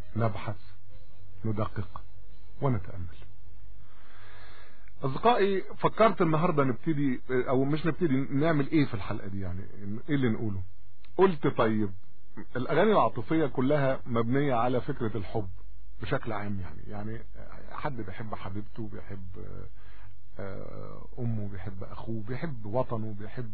نبحث ندقق ونتأمل أصدقائي فكرت النهاردة نبتدي أو مش نبتدي نعمل إيه في الحلقة دي يعني إيه اللي نقوله قلت طيب الأغاني العاطفية كلها مبنية على فكرة الحب بشكل عام يعني يعني حد بيحب حبيبته بيحب أمه بيحب أخوه بيحب وطنه بيحب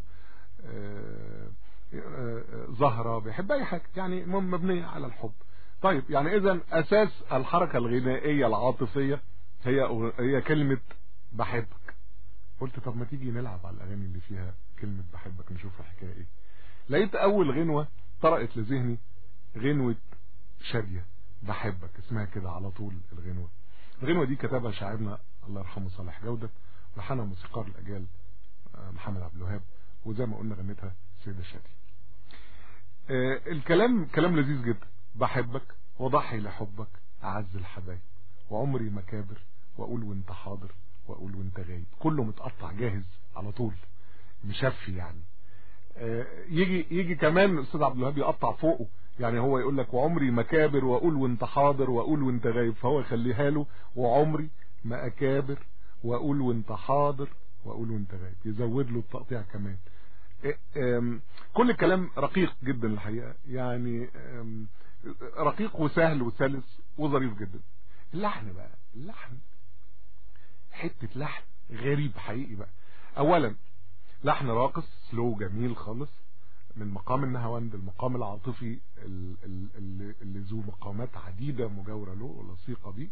زهرة بيحب أي حاجة يعني مبنية على الحب طيب يعني إذا أساس الحركة الغنائية العاطفية هي هي كلمة بحبك قلت طب ما تيجي نلعب على الأغاني اللي فيها كلمة بحبك نشوف الحكاية إيه لقيت أول غنوة طرقت لذهني غنوة شادية بحبك اسمها كده على طول الغنوة الغنوة دي كتبها شاعرنا الله يرحمه صالح جودة ولحنها موسيقار الأجيال محمد عبد الوهاب وزي ما قلنا غنتها سيدة شادي آه الكلام كلام لذيذ جدا بحبك وضحي لحبك أعز الحبايب وعمري مكابر وأقول وانت حاضر وأقول وانت غايب كله متقطع جاهز على طول مشفي يعني آه يجي يجي كمان الاستاذ عبد الوهاب يقطع فوقه يعني هو يقول لك وعمري مكابر واقول وانت حاضر واقول وانت غايب فهو يخليها له وعمري ما اكابر واقول وانت حاضر واقول وانت غايب يزود له التقطيع كمان كل الكلام رقيق جدا الحقيقه يعني رقيق وسهل وسلس وظريف جدا اللحن بقى اللحن حته لحن غريب حقيقي بقى اولا لحن راقص سلو جميل خالص من مقام النهاوند المقام العاطفي اللي ذو مقامات عديدة مجاورة له ولصيقة بيه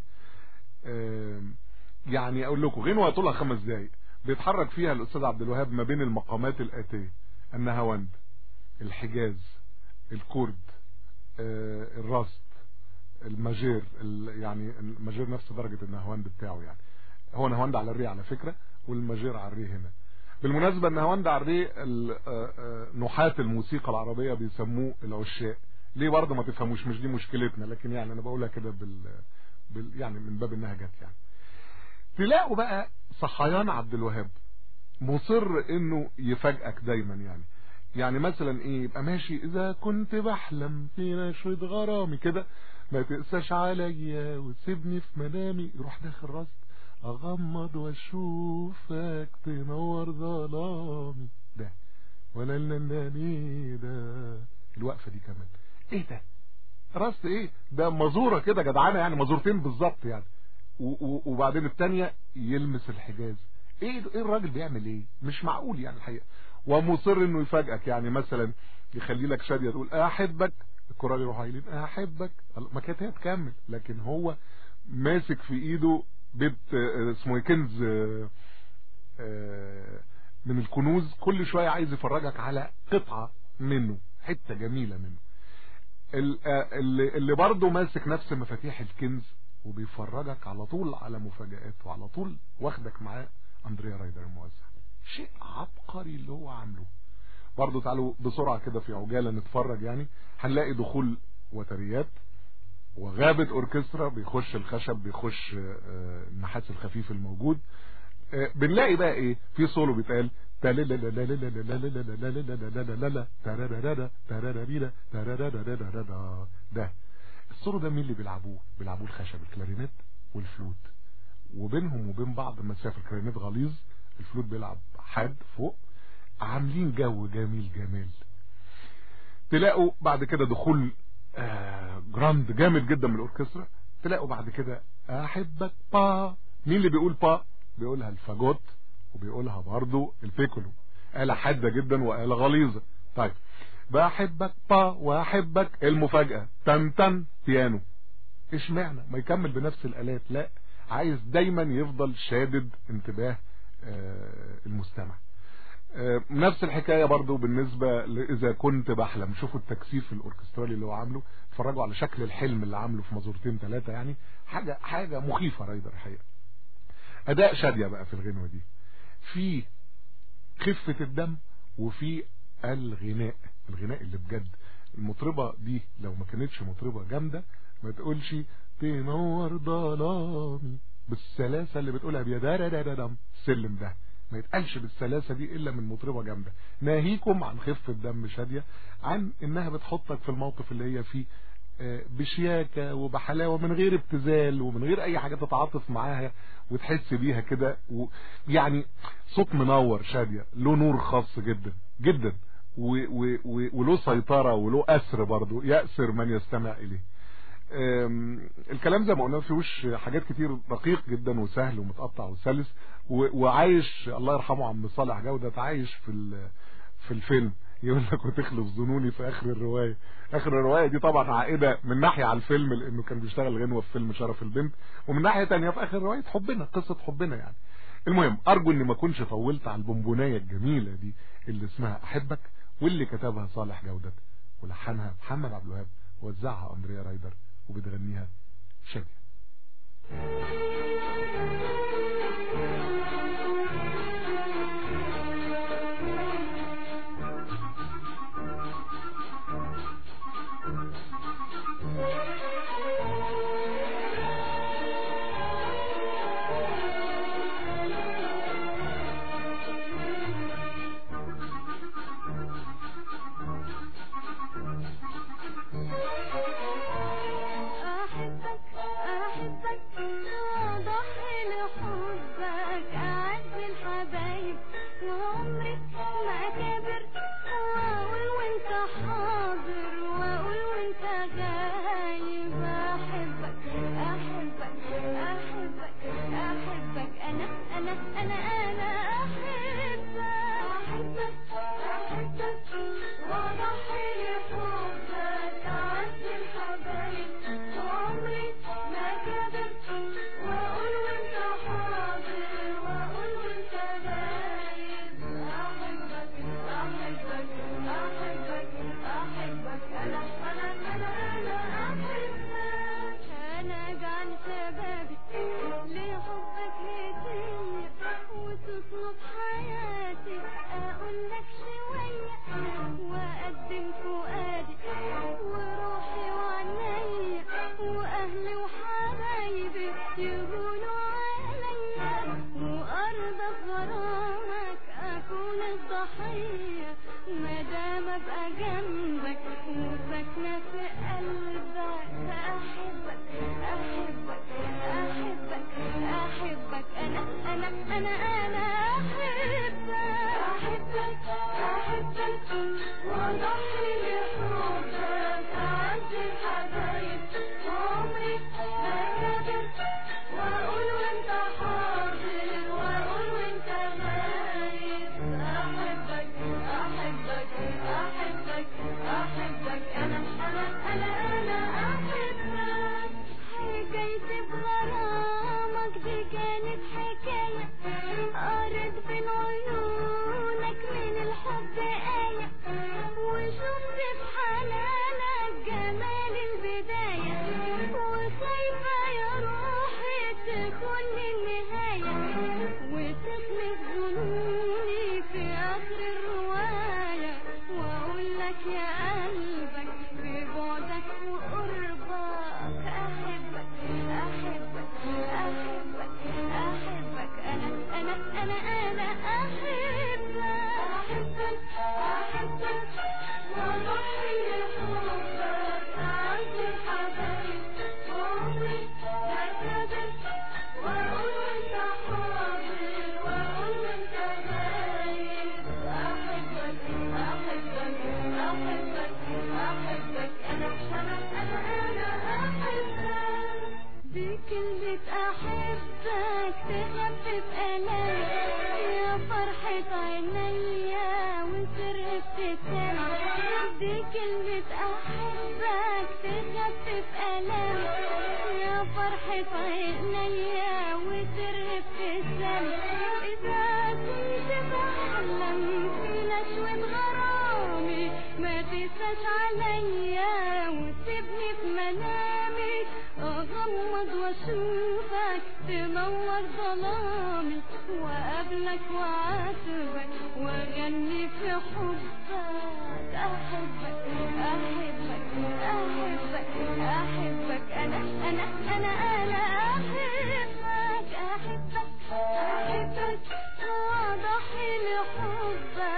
يعني اقول لكم غنوة طولها خمس دقايق بيتحرك فيها الاستاذ عبد الوهاب ما بين المقامات الاتية النهاوند الحجاز الكرد الراست الماجير يعني الماجير نفس درجة النهاوند بتاعه يعني هو نهاوند على الري على فكرة والماجير على الري هنا بالمناسبة النهاوند على الري نحاة الموسيقى العربية بيسموه العشاق ليه برضه ما تفهموش مش دي مشكلتنا لكن يعني انا بقولها كده بال... بال يعني من باب انها جت يعني تلاقوا بقى صحيان عبد الوهاب مصر انه يفاجئك دايما يعني يعني مثلا ايه يبقى ماشي اذا كنت بحلم في نشرة غرامي كده ما تقساش عليا وتسيبني في منامي يروح داخل راسك اغمض واشوفك تنور ظلامي ده ولا لناني ده الوقفه دي كمان ايه ده راس ايه ده مزوره كده جدعانه يعني مزورتين بالظبط يعني وبعدين الثانيه يلمس الحجاز ايه ايه الراجل بيعمل ايه مش معقول يعني الحقيقه ومصر انه يفاجئك يعني مثلا يخلي لك شاديه تقول احبك الكورال يروح قايلين احبك ما كانت هي تكمل لكن هو ماسك في ايده بيت اسمه كنز من الكنوز كل شوية عايز يفرجك على قطعة منه حتة جميلة منه اللي برضه ماسك نفس مفاتيح الكنز وبيفرجك على طول على مفاجآت وعلى طول واخدك معاه اندريا رايدر الموزع شيء عبقري اللي هو عامله برضه تعالوا بسرعة كده في عجالة نتفرج يعني هنلاقي دخول وتريات وغابة اوركسترا بيخش الخشب بيخش النحاس الخفيف الموجود بنلاقي بقى ايه في سولو بيتقال ده السولو ده مين اللي بيلعبوه بيلعبوه الخشب الكلارينيت والفلوت وبينهم وبين بعض مسافه الكلارينيت غليظ الفلوت بيلعب حاد فوق عاملين جو جميل جميل تلاقوا بعد كده دخول آه جراند جامد جدا من الاوركسترا تلاقوا بعد كده احبك با مين اللي بيقول با بيقولها الفاجوت وبيقولها برضو البيكولو آلة حادة جدا وآلة غليظة طيب بحبك با واحبك المفاجأة تن تن بيانو ايش معنى ما يكمل بنفس الآلات لا عايز دايما يفضل شادد انتباه آه المستمع نفس الحكاية برضو بالنسبة إذا كنت بحلم شوفوا التكثيف الأوركسترالي اللي هو عامله اتفرجوا على شكل الحلم اللي عامله في مزورتين ثلاثة يعني حاجة حاجة مخيفة رايدر الحقيقة أداء شادية بقى في الغنوة دي في خفة الدم وفي الغناء الغناء اللي بجد المطربة دي لو ما كانتش مطربة جامدة ما تقولش تنور ظلامي بالسلاسة اللي بتقولها بيا السلم ده ما يتقالش بالسلاسة دي إلا من مطربة جامدة ناهيكم عن خفة دم شادية عن إنها بتحطك في الموقف اللي هي فيه بشياكة وبحلاوة من غير ابتذال ومن غير اي حاجة تتعاطف معاها وتحس بيها كده يعني صوت منور شادية له نور خاص جدا جدا وله سيطرة وله أسر برضو يأسر من يستمع إليه الكلام زي ما قلنا فيهوش حاجات كتير دقيق جدا وسهل ومتقطع وسلس وعايش الله يرحمه عم صالح جودة عايش في في الفيلم يقول لك وتخلف ظنوني في اخر الرواية اخر الرواية دي طبعا عائدة من ناحية على الفيلم لانه كان بيشتغل غنوة في فيلم شرف البنت ومن ناحية تانية في اخر رواية حبنا قصة حبنا يعني المهم ارجو اني ما اكونش طولت على البونبونايه الجميلة دي اللي اسمها احبك واللي كتبها صالح جودة ولحنها محمد عبد الوهاب ووزعها اندريا رايدر وبتغنيها شادية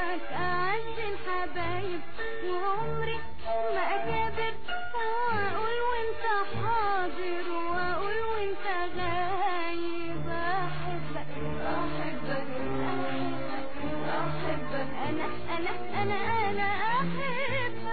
وعمري ما أكابر وأقول حاضر واقول وانت غايب احبك احبك احبك احبك انا انا انا انا احبك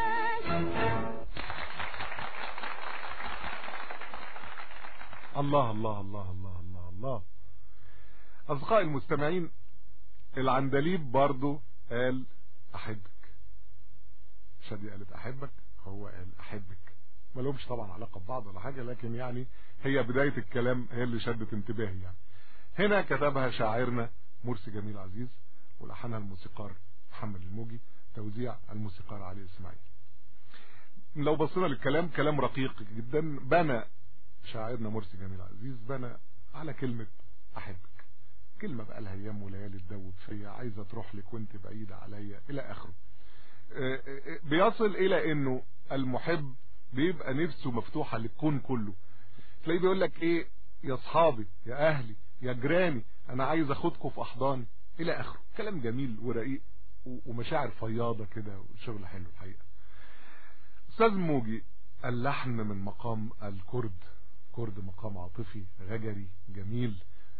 الله الله الله الله الله الله أصدقائي المستمعين العندليب برضو قال أحبك شادي قالت أحبك هو قال أحبك ما لهمش طبعا علاقة ببعض ولا حاجة لكن يعني هي بداية الكلام هي اللي شدت انتباهي يعني هنا كتبها شاعرنا مرسي جميل عزيز ولحنها الموسيقار محمد الموجي توزيع الموسيقار علي اسماعيل لو بصينا للكلام كلام رقيق جدا بنى شاعرنا مرسي جميل عزيز بنى على كلمة أحبك كلمة بقى لها أيام وليالي تدوب فيا عايزة تروح لك وانت بعيدة عليا إلى آخره بيصل إلى إنه المحب بيبقى نفسه مفتوحة للكون كله تلاقيه بيقول لك إيه يا أصحابي يا أهلي يا جيراني أنا عايز أخدكم في أحضاني إلى آخره كلام جميل ورقيق ومشاعر فياضة كده وشغل حلو الحقيقة أستاذ موجي اللحن من مقام الكرد كرد مقام عاطفي غجري جميل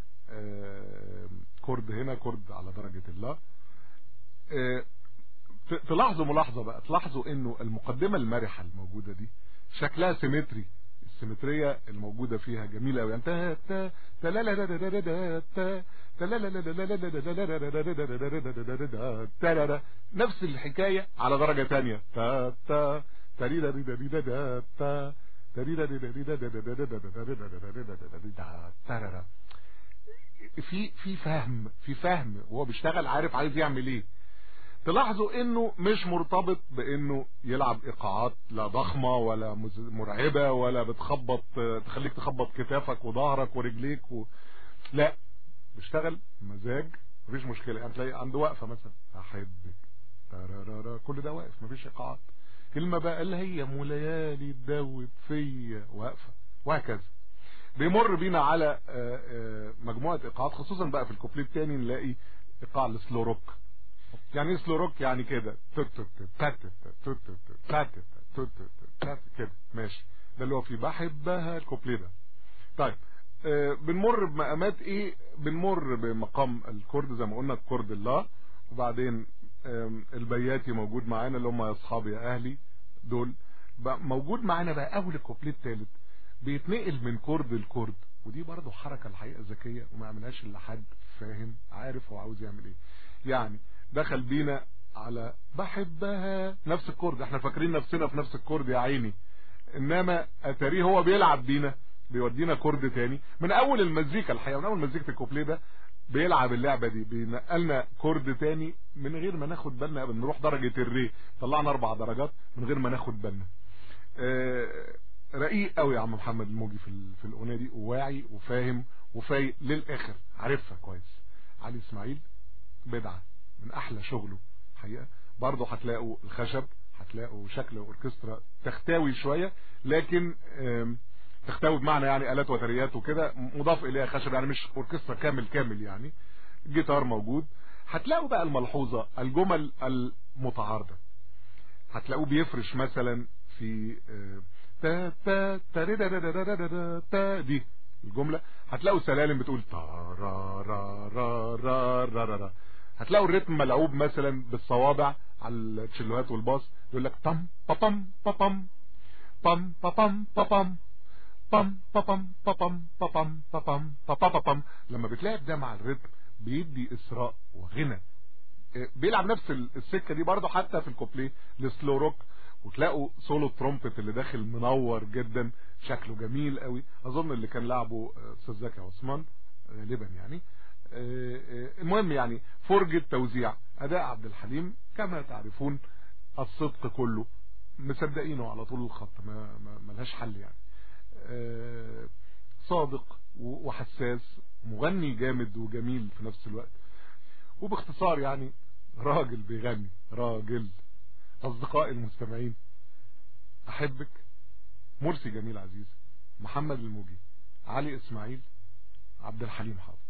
كرد هنا كرد على درجة الله تلاحظوا ملاحظة بقى تلاحظوا انه المقدمة المرحة الموجودة دي شكلها سيمتري السيمترية الموجودة فيها جميلة قوي تا تا تا لا لا لا لا لا لا تا تا لا لا لا لا لا لا لا لا نفس الحكاية على درجة تانية تا تا تريدا ريدا ريدا دا تا تريدا ريدا ريدا دا دا دا دا دا دا دا في في فهم في فهم وهو بيشتغل عارف عايز يعمل ايه تلاحظوا انه مش مرتبط بانه يلعب ايقاعات لا ضخمة ولا مرعبة ولا بتخبط تخليك تخبط كتافك وظهرك ورجليك و... لا بيشتغل مزاج مفيش مشكلة يعني تلاقي عنده وقفة مثلا احبك ترارارا كل ده واقف مفيش ايقاعات كلمة بقى اللي هي موليالي تدوب فيا واقفة وهكذا بيمر بينا على مجموعة ايقاعات خصوصا بقى في الكوبليه التاني نلاقي ايقاع السلو روك يعني ايه سلو روك يعني كده كده ماشي ده اللي هو في بحبها الكوبليه ده طيب آه بنمر بمقامات ايه بنمر بمقام الكرد زي ما قلنا الكرد الله وبعدين البياتي موجود معانا اللي هم يا اصحابي يا اهلي دول موجود معانا بقى اول الكوبليه الثالث بيتنقل من كرد لكرد ودي برضه حركه الحقيقه ذكيه وما عملهاش الا حد فاهم عارف هو عاوز يعمل ايه يعني دخل بينا على بحبها نفس الكرد احنا فاكرين نفسنا في نفس الكرد يا عيني انما اتاريه هو بيلعب بينا بيودينا كرد تاني من اول المزيكا الحقيقه من اول مزيكه الكوبليه ده بيلعب اللعبه دي بينقلنا كرد تاني من غير ما ناخد بالنا بنروح درجه الري طلعنا اربع درجات من غير ما ناخد بالنا اه رقيق قوي يا عم محمد الموجي في في الاغنيه دي وواعي وفاهم وفايق للاخر عارفها كويس علي اسماعيل بدعه من احلى شغله حقيقه برضه هتلاقوا الخشب هتلاقوا شكل اوركسترا تختاوي شويه لكن تختاوي بمعنى يعني الات وتريات وكده مضاف اليها خشب يعني مش اوركسترا كامل كامل يعني جيتار موجود هتلاقوا بقى الملحوظه الجمل المتعارضه هتلاقوه بيفرش مثلا في تا تا تا تا دي الجمله هتلاقوا سلالم بتقول تا را را را را را را, را. هتلاقوا الريتم ملعوب مثلا بالصوابع على التشيلوهات والباص يقول لك طم بام بام بام بام بام بام بام بام بام بام بام بام لما بتلاعب ده مع الريتم بيدي اسراء وغنى بيلعب نفس السكه دي برضه حتى في الكوبليه السلو روك وتلاقوا سولو ترومبت اللي داخل منور جدا شكله جميل قوي اظن اللي كان لعبه استاذ زكي عثمان غالبا يعني المهم يعني فرجة توزيع اداء عبد الحليم كما تعرفون الصدق كله مصدقينه على طول الخط ما ملهاش حل يعني صادق وحساس مغني جامد وجميل في نفس الوقت وباختصار يعني راجل بيغني راجل اصدقائي المستمعين احبك مرسي جميل عزيز محمد الموجي علي اسماعيل عبد الحليم حافظ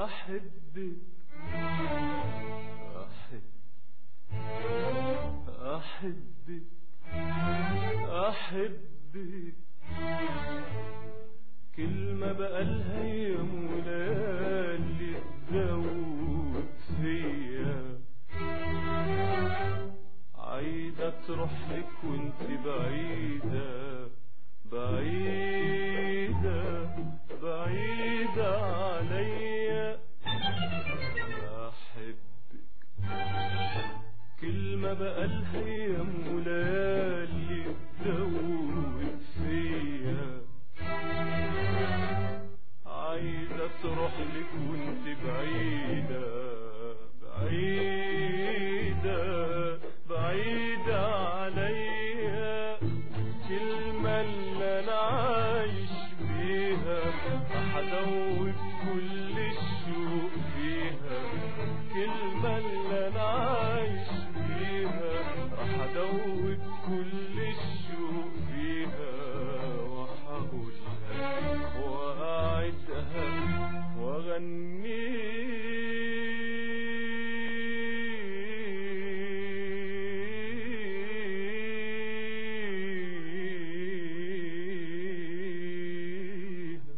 أحبك أحب أحبك أحبك كلمة بقالها يا مولاي اللي تزود فيا عايدة تروح لك وانت بعيدة بعيدة بعيدة عليا أحبك كلمة بقالها يا مولاي اللي تزود فيا عايزة تروح لك وانت بعيدة بعيدة بعيدة عليا كلمة اللي انا عايش بيها هدوب كل الشوق فيها كلمة اللي انا عايش بيها راح ادوب كل الشوق فيها وهقولها واعدها واغنيها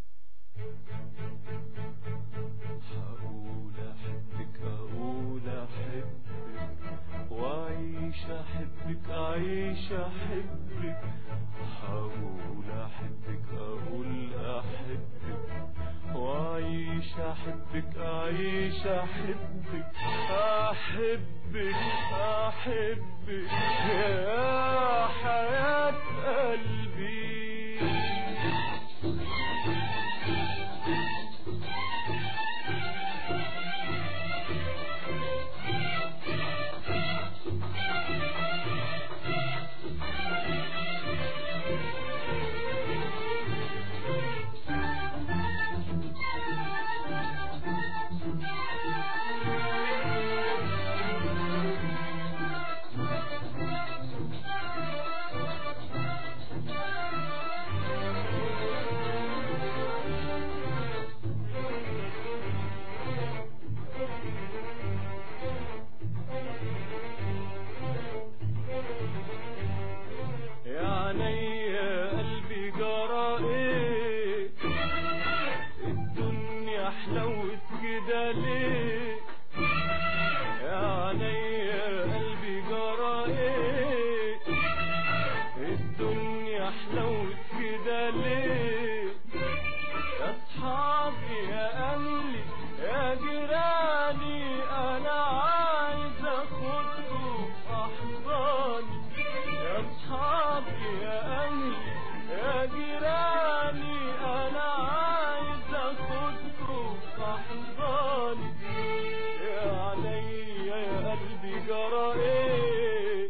هقول احبك اقول احبك واعيش احبك اعيش احبك هقول احبك اقول احبك واعيش احبك اعيش احبك احبك احبك يا حياة قلبي يا عيني يا قلبي جرى ايه الدنيا حلوت كده ليه يا عيني يا قلبي جرى ايه الدنيا حلوت كده ليه يا اصحابي يا اهلي يا جيراني انا عايز اخدكم في احضاني يا اصحابي يا اهلي يا جيراني انا عايز اخدكم في احضاني يا عليا يا قلبي جرى ايه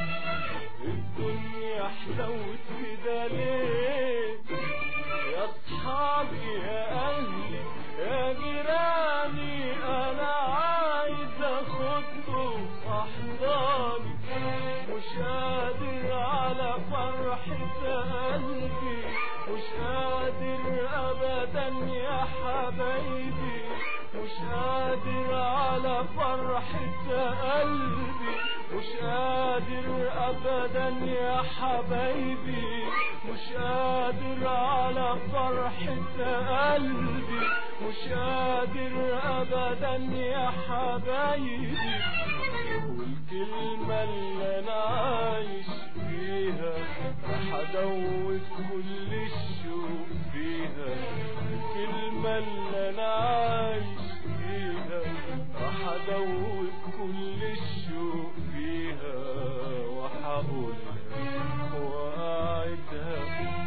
الدنيا حلوت كده ليه يا اصحابي يا اهلي يا جيراني انا عايز اخدكم في احضاني مش قادر على فرحة قلبي مش قادر ابدا يا حبايبي مش قادر على فرحة قلبي مش قادر ابدا يا حبايبي مش قادر على فرحة قلبي مش قادر ابدا يا حبايبي والكلمة اللي انا عايش فيها راح ادوب كل الشوق فيها الكلمة اللي انا عايش فيها راح ادوب كل الشوق فيها وهقولها واعدها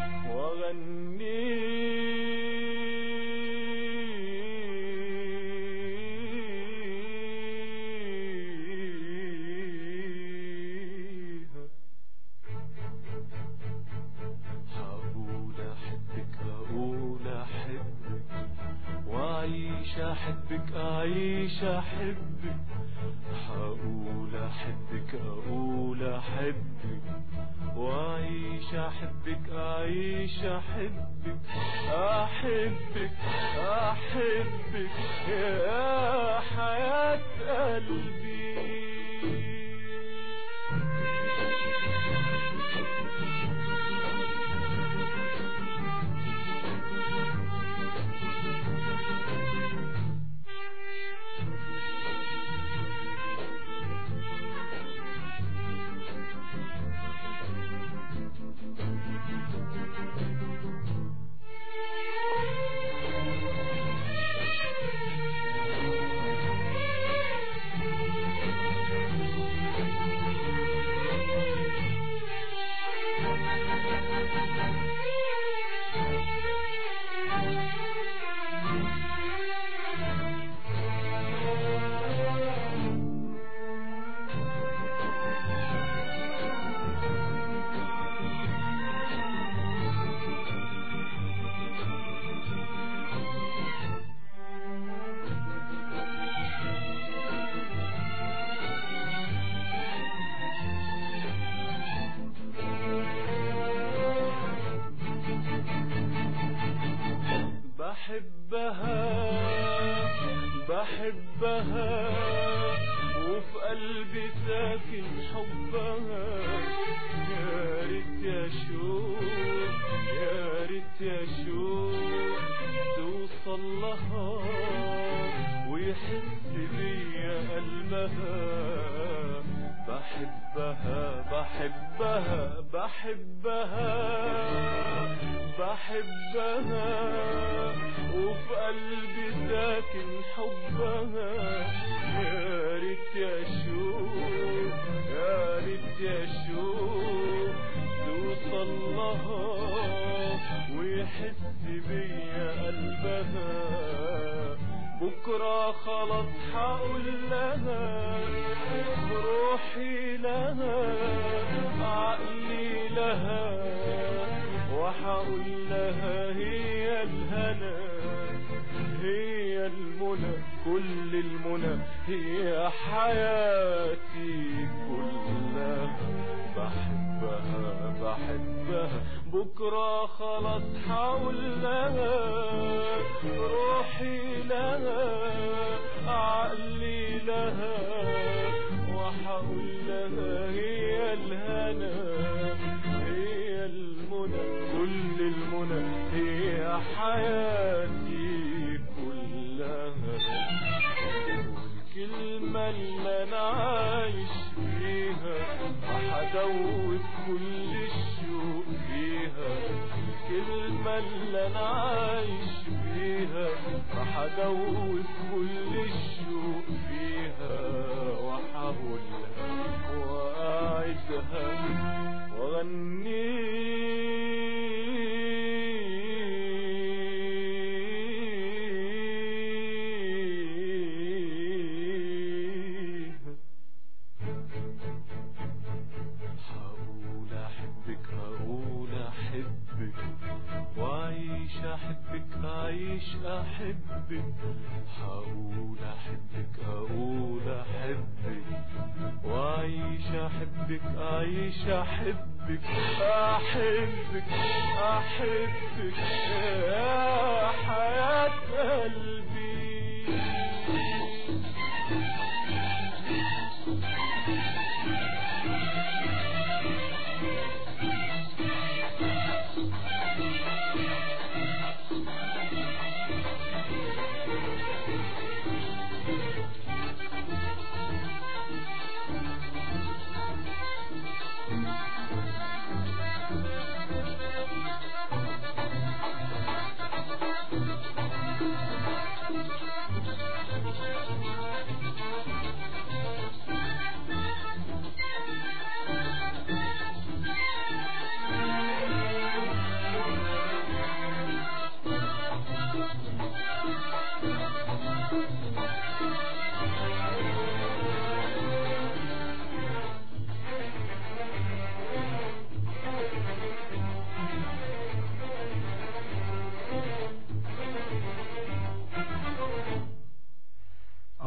واغنيها هقول احبك اقول احبك واعيش احبك اعيش احبك هقول احبك اقول احبك واعيش احبك اعيش احبك احبك احبك يا حياة قلبي بحبها بحبها وفي قلبي ساكن حبها يا ريت يا شوق يا ريت يا شوق توصل لها ويحس بيا قلبها بحبها بحبها بحبها بحبها وفي قلبي ساكن حبها يا ريت يا شوق يا ريت يا شوق توصل لها ويحس بيا قلبها بكرة خلاص حقول لها روحي لها عقلي لها وحقول لها هي الهنا هي المنى كل المنى هي حياتي كلها بحبها بحبها بكرة خلاص حقول لها روحي لها عقلي لها وحقول لها هي الهنا هي المنى كل المنى هي حياتي كلها والكلمة اللي أنا عايش فيها هدوب كل الشوق فيها الكلمة اللي أنا عايش فيها هدوب كل الشوق فيها وحقولها وأعدها وأغنيها هقول احبك هقول احبك واعيش احبك اعيش احبك هقول احبك هقول احبك واعيش احبك اعيش احبك احبك احبك يا حياة قلبي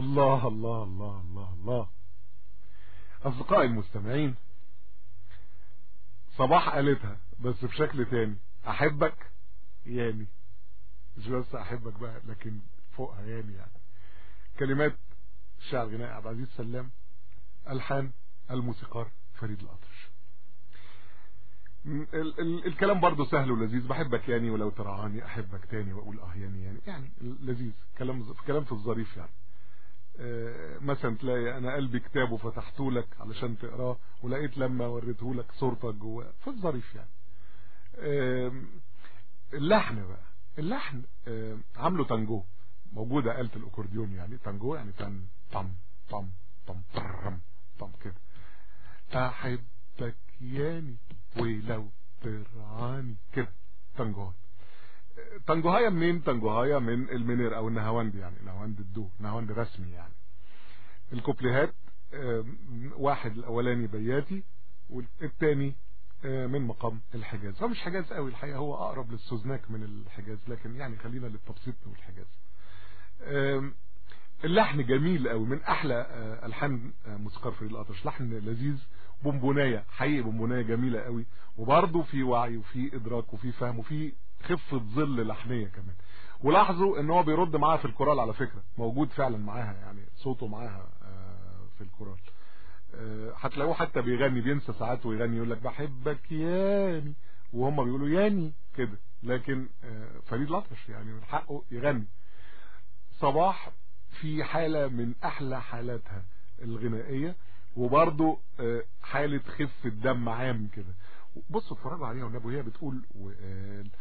الله الله الله الله الله أصدقائي المستمعين صباح قالتها بس بشكل تاني أحبك ياني مش بس أحبك بقى لكن فوقها ياني يعني كلمات الشاعر غناء عبد العزيز سلام ألحان الموسيقار فريد الأطرش ال ال الكلام برضه سهل ولذيذ بحبك يعني ولو ترعاني أحبك تاني وأقول أه يعني يعني يعني لذيذ كلام كلام في الظريف يعني مثلا تلاقي انا قلبي كتاب وفتحته لك علشان تقراه ولقيت لما وريته لك صورتك جواه في الظريف يعني اللحن بقى اللحن عامله تانجو موجودة آلة الأكورديون يعني تانجو يعني تن طم طم طم طرم طم كده أحبك ياني ولو ترعاني كده تانجوهات تانجوهاية منين تانجوهاية من المنير او النهاوند يعني نهاوند الدو نهاوند رسمي يعني الكوبليهات واحد الاولاني بياتي والتاني من مقام الحجاز هو مش حجاز قوي الحقيقة هو اقرب للسوزناك من الحجاز لكن يعني خلينا للتبسيط والحجاز اللحن جميل قوي من احلى الحان موسيقار فريد الاطرش لحن لذيذ بونبونايه حقيقي بونبونايه جميله قوي وبرضه في وعي وفي ادراك وفي فهم وفي خفة ظل لحنية كمان ولاحظوا ان هو بيرد معاها في الكورال على فكرة موجود فعلا معاها يعني صوته معاها في الكورال هتلاقوه حتى بيغني بينسى ساعات ويغني يقول لك بحبك ياني وهم بيقولوا ياني كده لكن فريد الأطرش يعني من حقه يغني صباح في حالة من احلى حالاتها الغنائية وبرضه حالة خفة دم عام كده بصوا اتفرجوا عليها والنبي وهي بتقول وقال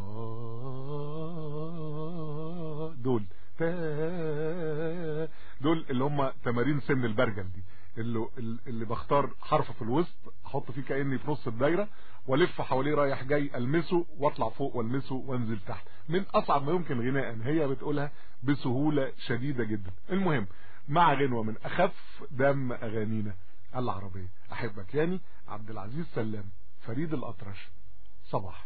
آه دول دول اللي هم تمارين سن البرجل دي اللي, اللي بختار حرف في الوسط احط فيه كاني في نص الدايره والف حواليه رايح جاي المسه واطلع فوق والمسه وانزل تحت من اصعب ما يمكن غناء هي بتقولها بسهوله شديده جدا المهم مع غنوه من اخف دم اغانينا العربيه احبك يعني عبد العزيز سلام فريد الأطرش صباح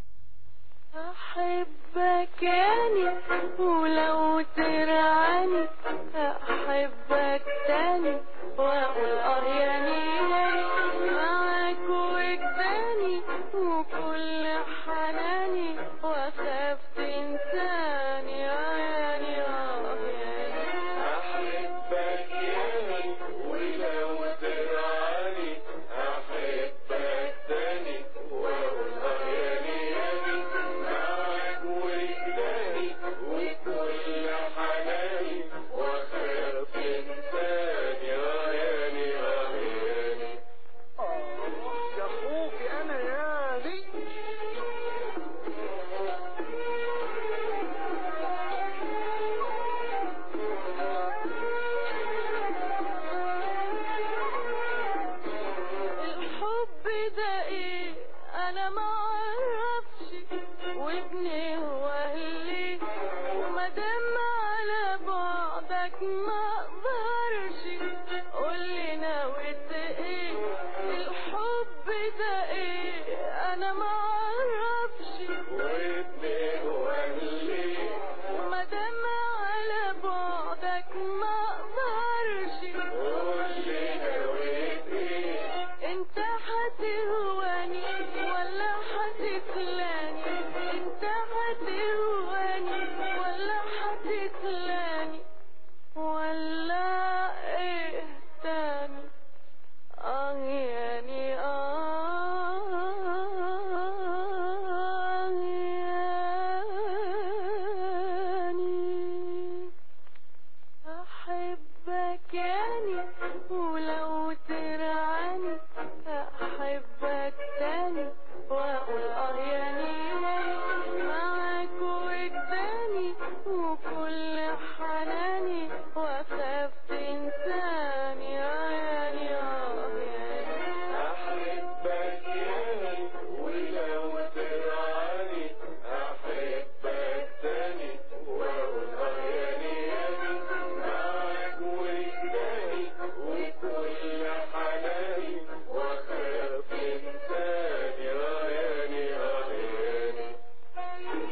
أحبك يعني ولو ترعاني أحبك تاني وأقول آه يعني معاك وجداني وكل حناني وأخاف تنساني آه يعني آه يعني أحبك يعني ولو ترعاني أحبك تاني وأقول آه يعني يعني معاك وجداني وكل حناني وأخاف تنساني آه يعني آه يعني يا اخوك انا يا دي الحب ده ايه انا ما اعرفش وابني هو اهلي ومادام على بعدك ما اقدرش قولي نويت ايه الحب ده ايه انا ما اعرفش وابني وأهلي ومادام على بعدك ما اقدرش قولي نويت إيه انت هتهواني ولا هتكلاني انت هتهواني ولا هتكلاني ولا ايه تاني اه يعني اه يعني أحبك يعني ولو ترعاني أحبك تاني وأقول آه يعني معاك وجداني وكل حناني وأخاف تنساني آه يعني آه يعني أحبك يعني ولو ترعاني أحبك تاني وأقول آه يعني يعني معاك وجداني وكل حناني وأخاف تنساني آه يعني آه يعني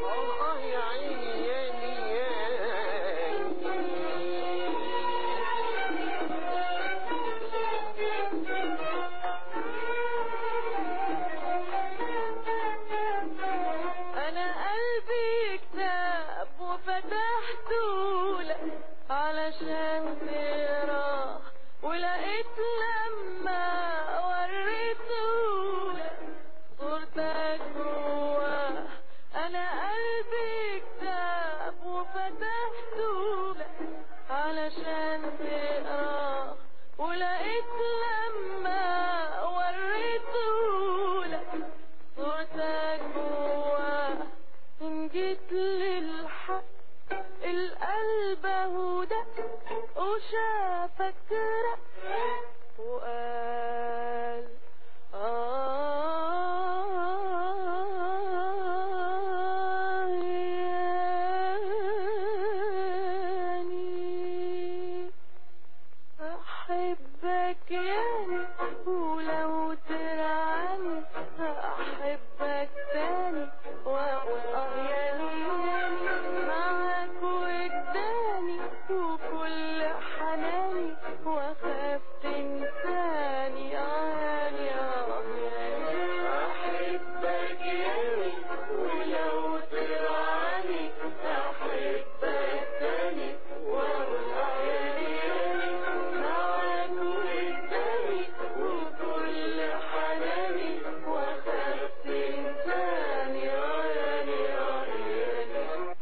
اه يا عيني يا ني يا وريتهولك علشان تقراه ولقيت لما وريتهولك صورتك جواه انا قلبي كتاب وفتحتهولك علشان تقراه ولقيت لما وريتهولك صورتك جواه إن جيت للحق القلب هدى وشافك رق وقال آه ياني أحبك يعني ولو ترعني أحبك تاني وأقول آه يعني يعني معاك وجداني وكل حناني وأخاف تنساني آه يعني آه يعني أحبك يعني ولو ترعاني أحبك تاني وأقول آه يعني يعني معاك وقدامي وكل حناني وأخاف تنساني آه يعني آه يعني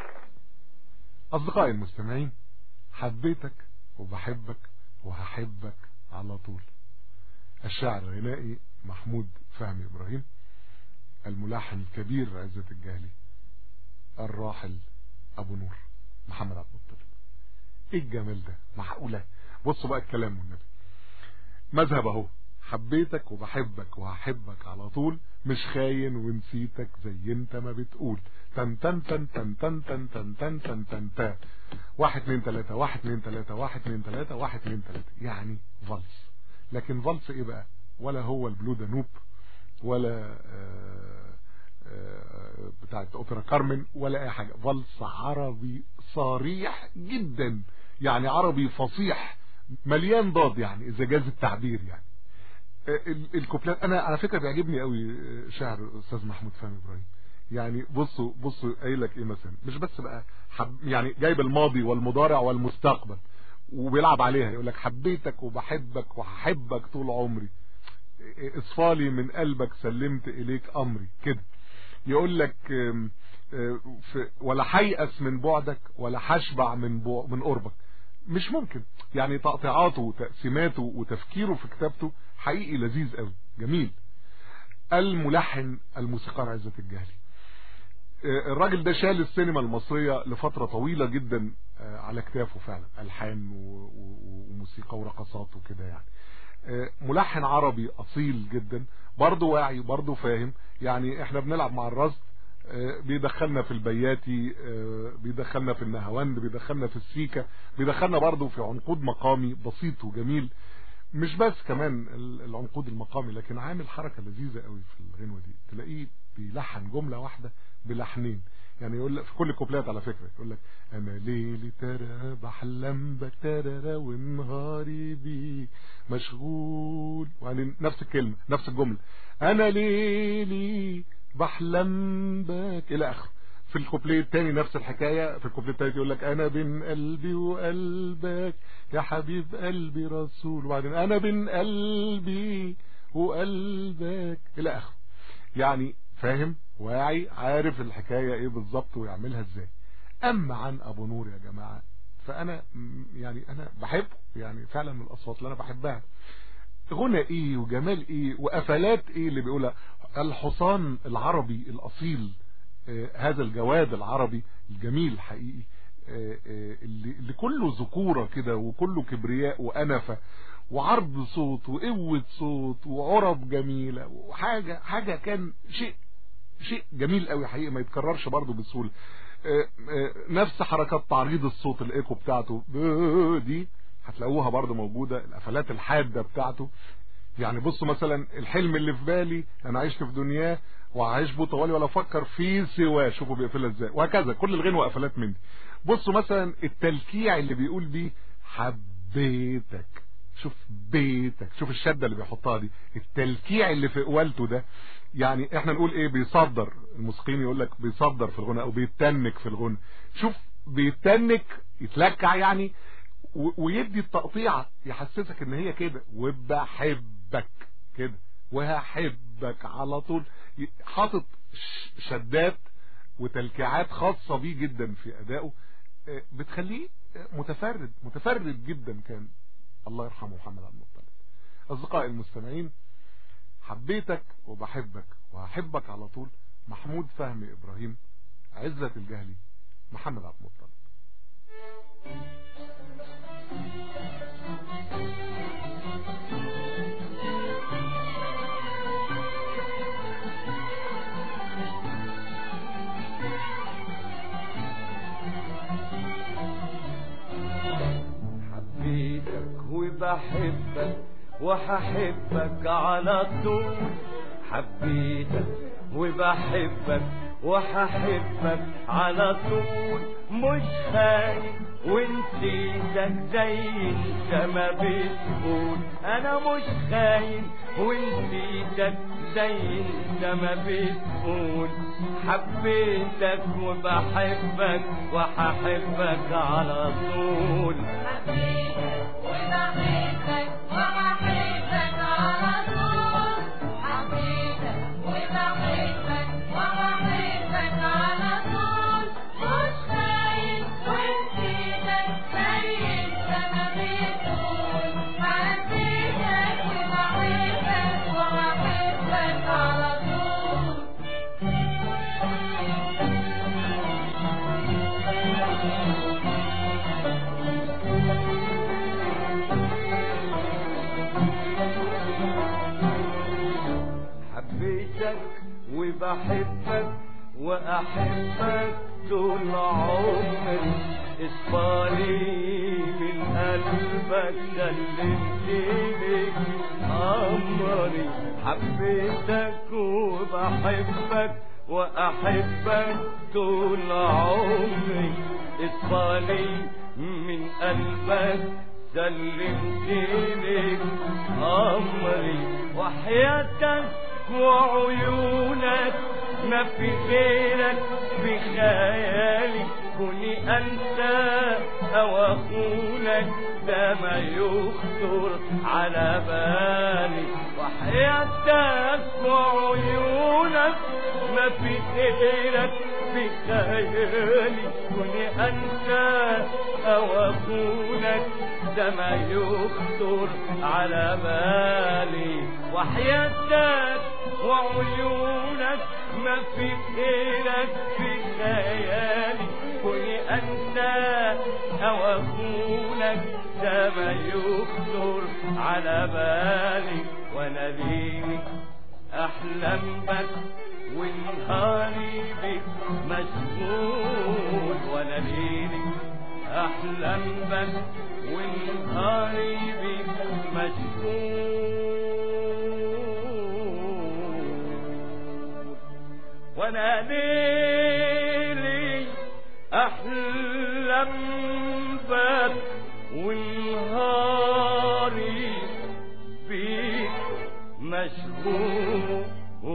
أصدقائي المستمعين حبيتك وبحبك وهحبك على طول الشاعر الغنائي محمود فهمي إبراهيم الملحن الكبير عزة الجهلي الراحل أبو نور محمد عبد المطلب إيه الجمال ده معقولة بصوا بقى الكلام والنبي مذهب أهو حبيتك وبحبك وهحبك على طول مش خاين ونسيتك زي انت ما بتقول تن تن تن تن تن تن تن تن تن تن تن واحد اتنين تلاتة واحد اتنين تلاتة واحد اتنين تلاتة واحد اتنين تلاتة يعني فالس لكن فالس ايه بقى ولا هو البلو دانوب ولا آه، آه، بتاعت اوبرا كارمن ولا اي حاجة فالس عربي صريح جدا يعني عربي فصيح مليان ضاد يعني اذا جاز التعبير يعني ال- الكوبلات انا على فكره بيعجبني قوي شعر استاذ محمود فهمي ابراهيم يعني بصوا بصوا قايل لك ايه مثلا مش بس بقى حب يعني جايب الماضي والمضارع والمستقبل وبيلعب عليها يقول لك حبيتك وبحبك وهحبك طول عمري اصفالي من قلبك سلمت اليك امري كده يقول لك آم، آه، في- ولا هيأس من بعدك ولا هشبع من بع- من قربك مش ممكن يعني تقطيعاته وتقسيماته وتفكيره في كتابته حقيقي لذيذ قوي جميل الملحن الموسيقار عزت الجهلي آه، الراجل ده شال السينما المصرية لفترة طويلة جدا آه، على كتافه فعلا ألحان و- و- وموسيقى ورقصات وكده يعني آه، ملحن عربي أصيل جدا برضه واعي برضه فاهم يعني احنا بنلعب مع الرصد آه، بيدخلنا في البياتي آه، بيدخلنا في النهاوند بيدخلنا في السيكا بيدخلنا برضه في عنقود مقامي بسيط وجميل مش بس كمان ال- العنقود المقامي لكن عامل حركة لذيذة قوي في الغنوة دي تلاقيه بيلحن جملة واحدة بلحنين يعني يقول لك في كل الكوبلات على فكرة يقول لك انا ليلي ترى بحلم بك ترى ونهاري بيك مشغول وبعدين نفس الكلمة نفس الجملة انا ليلي بحلم بك الى اخره في الكوبليه التاني نفس الحكاية في الكوبليه التالت يقول لك انا بين قلبي وقلبك يا حبيب قلبي رسول وبعدين انا بين قلبي وقلبك الى اخره يعني فاهم واعي عارف الحكاية ايه بالظبط ويعملها ازاي اما عن ابو نور يا جماعة فانا م- يعني انا بحبه يعني فعلا من الاصوات اللي انا بحبها غنى ايه وجمال ايه وقفلات ايه اللي بيقولها الحصان العربي الاصيل آه، هذا الجواد العربي الجميل حقيقي آه، آه، اللي, اللي كله ذكورة كده وكله كبرياء وأنفة وعرض صوت وقوة صوت وعرب جميلة وحاجة حاجة كان شيء شيء جميل قوي حقيقي ما يتكررش برضه بسهولة آه، آه، نفس حركات تعريض الصوت الايكو بتاعته ب- دي هتلاقوها برضه موجودة القفلات الحادة بتاعته يعني بصوا مثلا الحلم اللي في بالي انا عشت في دنياه وعايش بو طوالي ولا افكر في سواه شوفوا بيقفلها ازاي وهكذا كل الغنوة قفلات من دي بصوا مثلا التلكيع اللي بيقول بيه حبيتك شوف بيتك شوف الشدة اللي بيحطها دي التلكيع اللي في قوالته ده يعني احنا نقول ايه بيصدر الموسيقيين يقول لك بيصدر في الغنى او بيتنك في الغنى شوف بيتنك يتلكع يعني و- ويدي التقطيعة يحسسك ان هي كده وبحبك كده وهحبك على طول ي- حاطط ش- شدات وتلكيعات خاصة بيه جدا في ادائه آه، بتخليه آه، متفرد متفرد جدا كان الله يرحمه محمد عبد المطلب اصدقائي المستمعين حبيتك وبحبك وهحبك على طول محمود فهمي ابراهيم عزة الجهلي محمد عبد المطلب حبيتك وبحبك وهحبك على طول حبيتك وبحبك وهحبك على طول مش خايف ونسيتك زي انت ما بتقول انا مش خايف ونسيتك زي انت ما بتقول حبيتك وبحبك وهحبك على طول حبيتك وبحبك وبحبك على طول حبيتك وبحبك وبحبك على طول مش خايف ونسيتك زي انت ما بتقول حبيتك وبحبك وبحبك على طول حبيتك وبحبك وأحبك طول عمري اصفالي من قلبك سلمت لك أمري حبيتك وبحبك وأحبك طول عمري اصفالي من قلبك سلمت لك أمري وحياتك وعيونك ما في غيرك في خيالي كوني أنت أو أخونك ده ما يخطر على بالي وحياتك وعيونك ما في غيرك في خيالي كوني أنت أو أخونك ده ما يخطر على بالي وحياتك وعيونك ما في غيرك في خيالي كوني أنت أو أخونك ده ما يخطر على بالي وأنا ليلي أحلم بك ونهاري بك مشغول وأنا ليلي أحلم بك ونهاري بك مشغول وانا ليلي احلم بك ونهاري بيك مشغول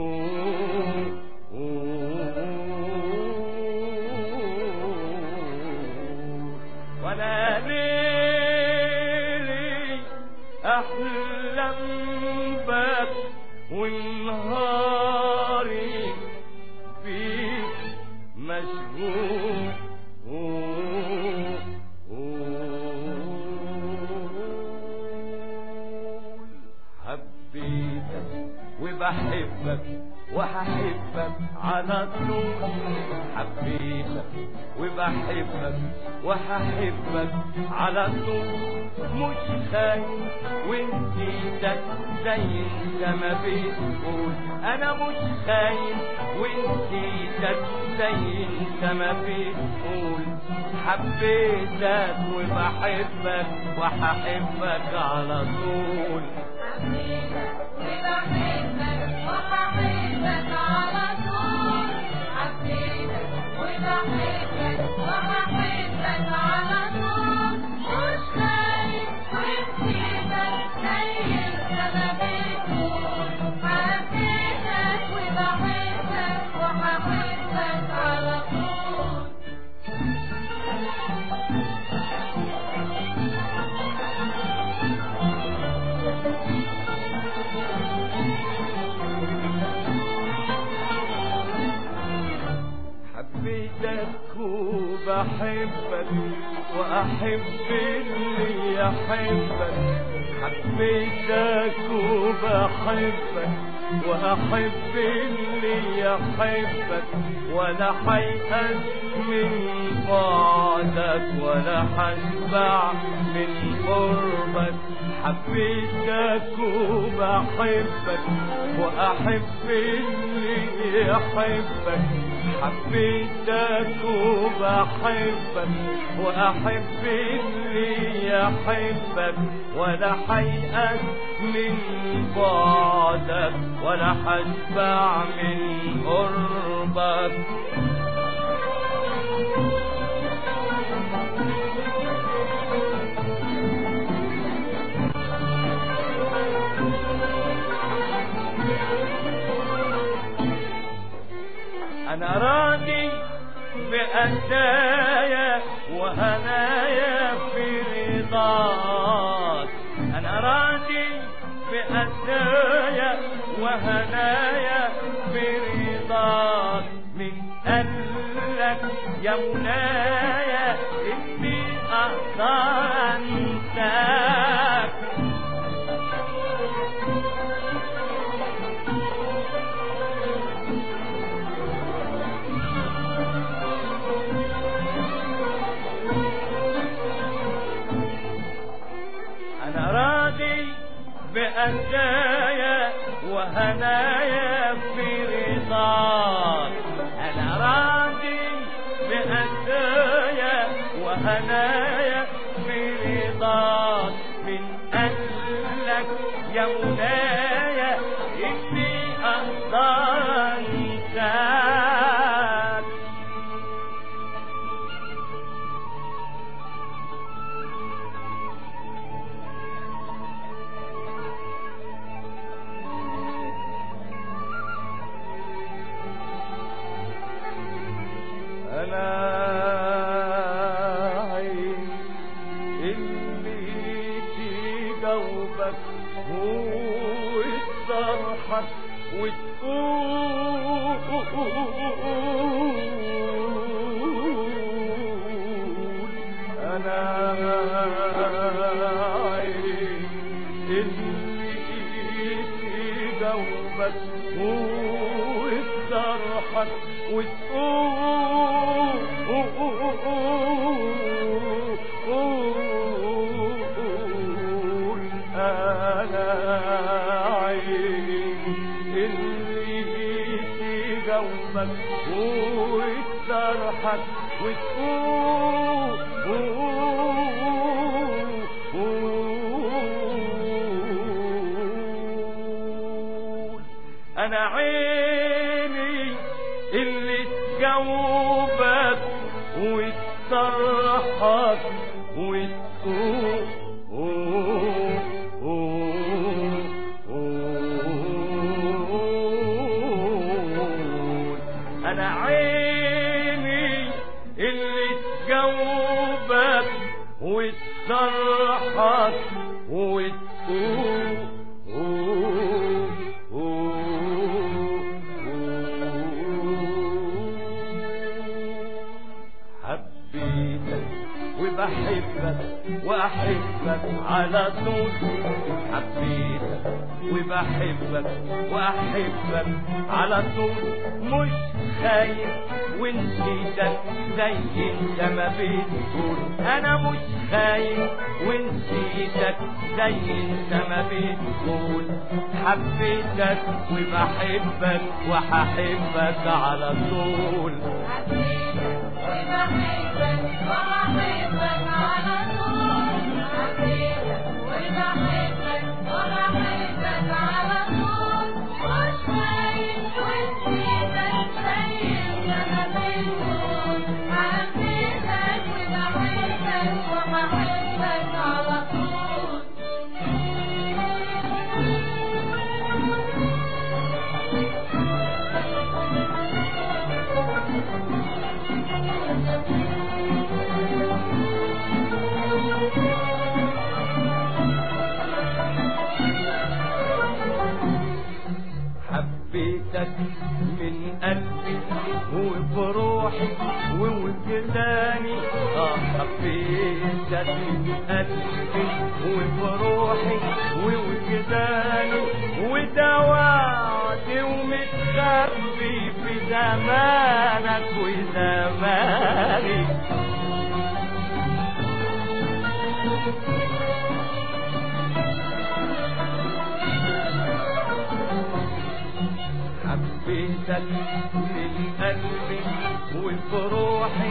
وانا ليلي احلم بك ونهاري بيك مشغول حبيتك وبحبك وهحبك على طول حبيتك وبحبك وهحبك على طول مش خايف ونسيتك زي انت ما بتقول انا مش خايف ونسيتك زي انت ما بتقول حبيتك وبحبك وهحبك على طول حبيتك وبحبك وبحبك على طول حبيتك وبحبك وبحبك على طول مش خايف ونسيتك زي انت ما بتقول حبيتك وبحبك وبحبك على طول وأحبك وأحب اللي يحبك حبيتك وبحبك وأحب اللي يحبك ولا حيأس من بعدك ولا حشبع من قربك حبيتك وبحبك وأحب اللي يحبك حبيتك وبحبك وأحب اللي يحبك ولا حيأس من بعدك ولا حشبع من قربك أنا راضي بأدايا وهنايا في رضاك أنا راضي بأدايا وهنايا في رضاك من قلك يا مولاي إني أقدر أنساك أنا راضي بأدايا وهنايا في رضاك أنا راضي بأدايا وهنايا في رضاك من أجلك يا مولاي إني أقدر أنساك أنا عين اللي تجاوبك وتصرحك وتقول أنا عين اللي تجاوبك وتصرحك وتقول أنا عين اللي تجاوبك وتصرحك وتقول أنا عيني اللي تجاوبك وتصرحك وتقول أنا عيني اللي تجاوبك وتصرحك وتقول حبيتك وبحبك واحبك على طول حبيتك وبحبك واحبك على طول مش خايف ونسيتك زي انت ما بتقول انا مش خايف ونسيتك زي انت ما بتقول حبيتك وبحبك وهحبك على طول على طول حبيتك من قلبي وبروحي ووجداني حبيتك من قلبي وفروحي ووجداني وده وعدي ومتخبي في زمانك وزماني حبيتك من قلبي وفروحي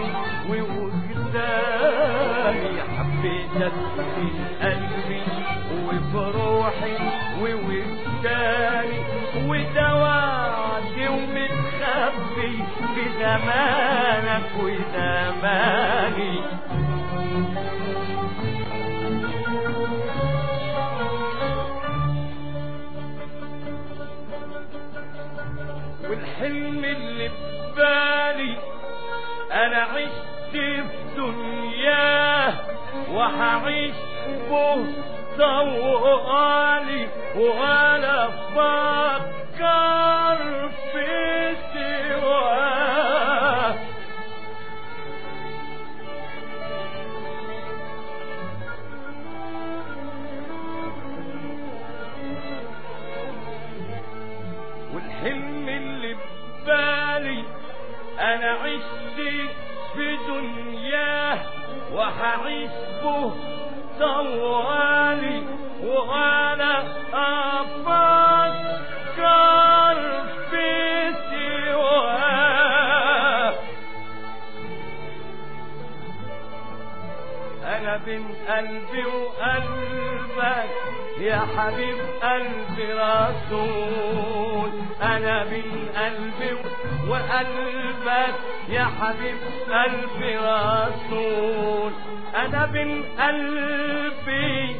ووجداني حبيتك من قلبي وفروحي ووجداني ودواتي ومتخبي في زمانك وزماني والحلم اللي ببالي انا عشت في دنياه وهعيش به طوالي ولا افكر في سواه والحلم اللي ببالي انا عشت في دنياه وهعيش به طوالي وانا افكر في سواه انا بين قلبي وقلبك يا حبيب قلبي رسول انا بين قلبي وقلبك يا حبيب قلبي رسول انا بين قلبي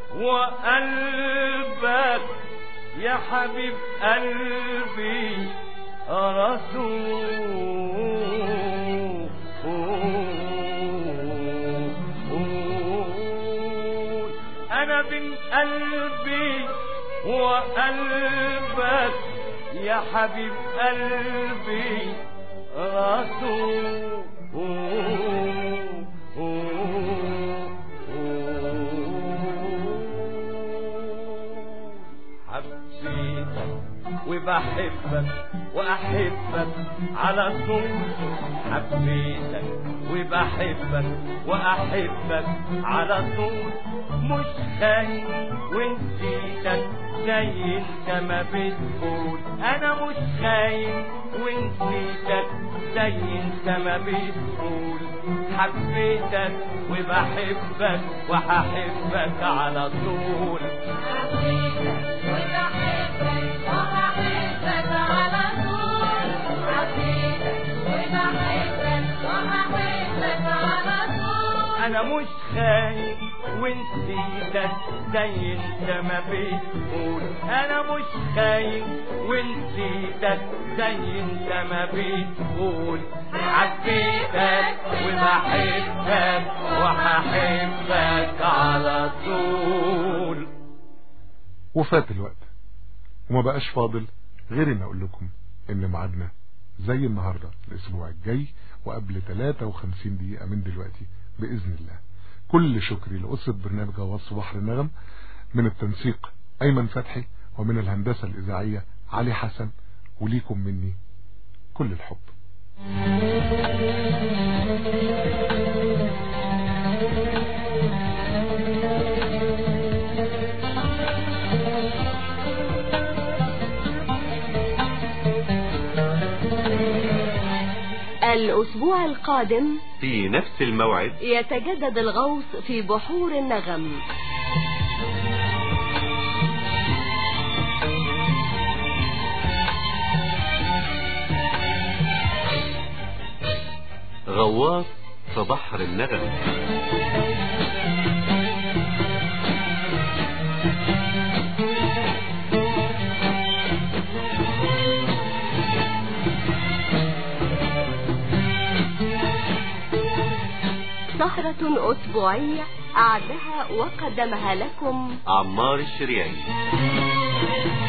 وقلبك يا حبيب قلبي رسول انا بين قلبي وقلبك يا حبيب قلبي رسول حبيتك وبحبك واحبك على طول حبيتك وبحبك واحبك على طول مش خاين ونسيتك زي انت ما بتقول انا مش خاين ونسيتك زي انت ما بتقول حبيتك وبحبك وهحبك على طول حبيتك وبحبك وهحبك على طول حبيتك وبحبك وهحبك على طول انا مش خاين ونسيتك زي انت ما بتقول انا مش خاين ونسيتك زي انت ما بتقول حبيتك وبحبك وهحبك على طول وفات الوقت وما بقاش فاضل غير ان اقول لكم ان ميعادنا زي النهاردة الاسبوع الجاي وقبل 53 دقيقة من دلوقتي بإذن الله كل شكري لأسرة برنامج غواص بحر النغم من التنسيق أيمن فتحي ومن الهندسة الإذاعية علي حسن وليكم مني كل الحب الأسبوع القادم في نفس الموعد يتجدد الغوص في بحور النغم غواص في بحر النغم سهرة أسبوعية أعدها وقدمها لكم عمار الشريعي